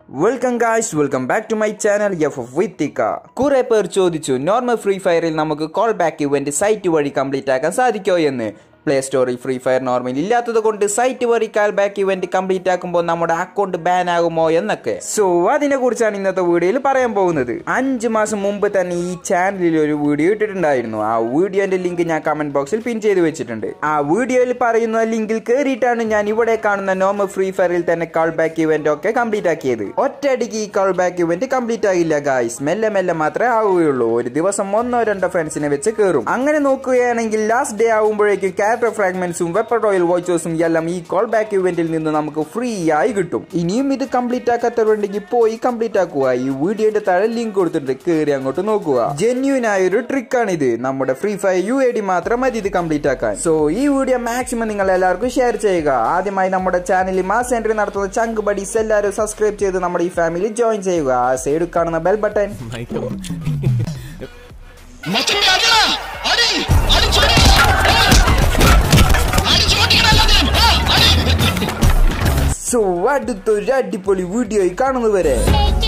welcome guys welcome back to my channel F F വിത്തിക്ക കുറെ പേർ ചോദിച്ചു നോർമൽ ഫ്രീ ഫയറിൽ നമുക്ക് കോൾ ബാക്ക് ഇവന്റ് സൈറ്റ് വഴി കംപ്ലീറ്റ് ആക്കാൻ സാധിക്കോ എന്ന് പ്ലേ സ്റ്റോറിൽ ഫ്രീ ഫയർ നോർമൽ ഇല്ലാത്തത് കൊണ്ട് സൈറ്റ് വഴി കാൽ ബാക്ക് ഇവന്റ് കംപ്ലീറ്റ് ആക്കുമ്പോൾ നമ്മുടെ അക്കൗണ്ട് ബാൻ ആകുമോ എന്നൊക്കെ സോ അതിനെ കുറിച്ചാണ് ഇന്നത്തെ വീഡിയോയിൽ പറയാൻ പോകുന്നത് അഞ്ച് മാസം മുമ്പ് തന്നെ ഈ ചാനലിൽ ഒരു വീഡിയോ ഇട്ടിട്ടുണ്ടായിരുന്നു ആ വീഡിയോന്റെ ലിങ്ക് ഞാൻ കമന്റ് ബോക്സിൽ പിൻ ചെയ്ത് വെച്ചിട്ടുണ്ട് ആ വീഡിയോയിൽ പറയുന്ന ലിങ്കിൽ കയറിയിട്ടാണ് ഞാൻ ഇവിടെ കാണുന്ന നോർമൽ ഫ്രീ ഫയറിൽ തന്നെ കാൾ ബാക്ക് ഇവന്റ് ഒക്കെ കംപ്ലീറ്റ് ആക്കിയത് ഒറ്റയടിക്ക് ഈ കാൾ ബാക്ക് ഇവന്റ് കംപ്ലീറ്റ് ആകില്ല ഗായ്സ് മെല്ലെ മെല്ലെ മാത്രമേ ആവുകയുള്ളൂ ഒരു ദിവസം ഒന്നോ രണ്ടോ ഫ്രണ്ട്സിനെ വെച്ച് കയറും അങ്ങനെ നോക്കുകയാണെങ്കിൽ ലാസ്റ്റ് ഡേ ആവുമ്പോഴേക്കും ക്യാരക്ടർ ഫ്രാഗ്മെന്റ്സും വെപ്പർ റോയൽ വോച്ചേഴ്സും എല്ലാം ഈ കോൾ ബാക്ക് ഇവന്റിൽ നിന്ന് നമുക്ക് ഫ്രീ ആയി കിട്ടും ഇനിയും ഇത് കംപ്ലീറ്റ് ആക്കാത്തവരുണ്ടെങ്കിൽ പോയി കംപ്ലീറ്റ് ആക്കുക ഈ വീഡിയോയുടെ താഴെ ലിങ്ക് കൊടുത്തിട്ടുണ്ട് കയറി അങ്ങോട്ട് നോക്കുക ജെന്യൂൻ ആയ ഒരു ട്രിക്ക് ആണ് ഇത് നമ്മുടെ free fire U A D മാത്രം മതി ഇത് കംപ്ലീറ്റ് ആക്കാൻ സോ ഈ വീഡിയോ മാക്സിമം നിങ്ങൾ എല്ലാവർക്കും ഷെയർ ചെയ്യുക ആദ്യമായി നമ്മുടെ ചാനലിൽ മാസ് എൻട്രി നടത്തുന്ന ചങ്ക് ബഡീസ് എല്ലാവരും സബ്സ്ക്രൈബ് ചെയ്ത് നമ്മുടെ ഈ ഫാമിലി ജോയിൻ ചെയ്യുക ആ സൈഡിൽ കാണുന്ന ബെൽ ബട്ടൺ മച്ചന്റെ അടിടാ അടി അടിച്ചോടി അടിച്ചോട്ടിക്കണല്ലേ അടി സോ അടുത്തൊരു അടിപൊളി വീഡിയോ കാണുന്നവരെ Make